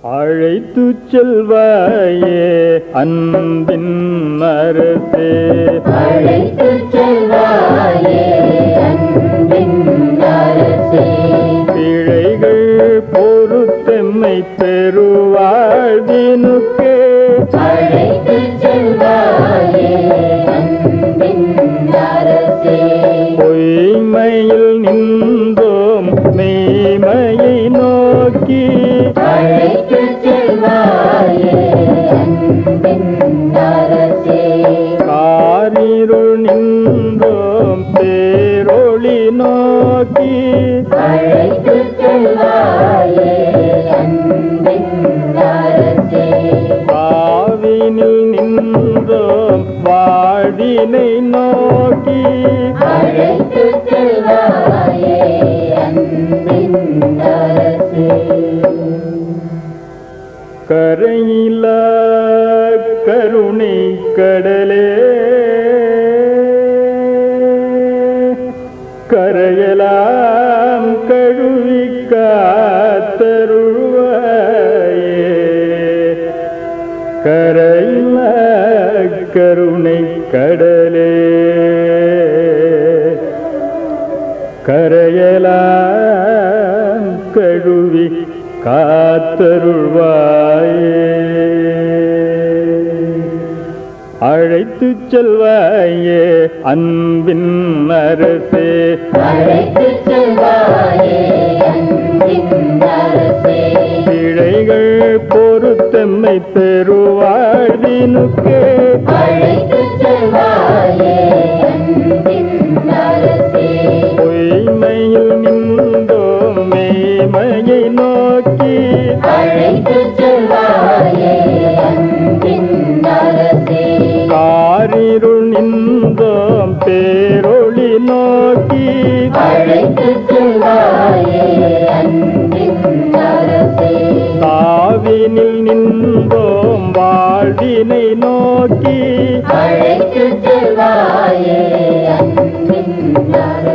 அழைத்து செல்வாயே அன்பின் அரசே அழைத்து செல்வாயே அன்பின் அரசே பிழைகள் பொறுத்தெம்மை பெறுவாழ்வினுக்கே அழைத்து செல்வாயே அன்பின் அரசே பொய்மையில் நின்றோம் மெய்மையை நோக்கி அழைத்து செல்வாயே அன்பின் அரசே காரிருள் நின்றோம் பேரொளி நோக்கி அழைத்து செல்வாயே அன்பின் அரசே பாவினில் நின்றோம் வாழ்வினை நோக்கி அழைத்து செல்வாயே அன்பின் அரசே கரையில கருணை கடலே கரையலாம் கழுவி காத்தருள்வாயே கரையில கருணை கடலே கரையலாம் கழுவி காத்தருள்வாயே அழைத்து செல்வாயே அன்பின் அரசே அழைத்து செல்வாயே அன்பின் அரசே பிழைகள் பொறுத்தம்மை பெறுவாழ்வினுக்கே அழைத்து செல்வாயே அன்பின் அரசே பொய்மையில் நின்றோம் மேமையை நோக்கி அழைத்து செல்வாயே அன்பின் அரசே காரிருள் நின்றோம் பேரொளி நோக்கி அழைத்து செல்வாயே அன்பின் அரசே தாவினில் நின்றோம் வாழ்வினை நோக்கி அழைத்து செல்வாயே அன்பின் அரசே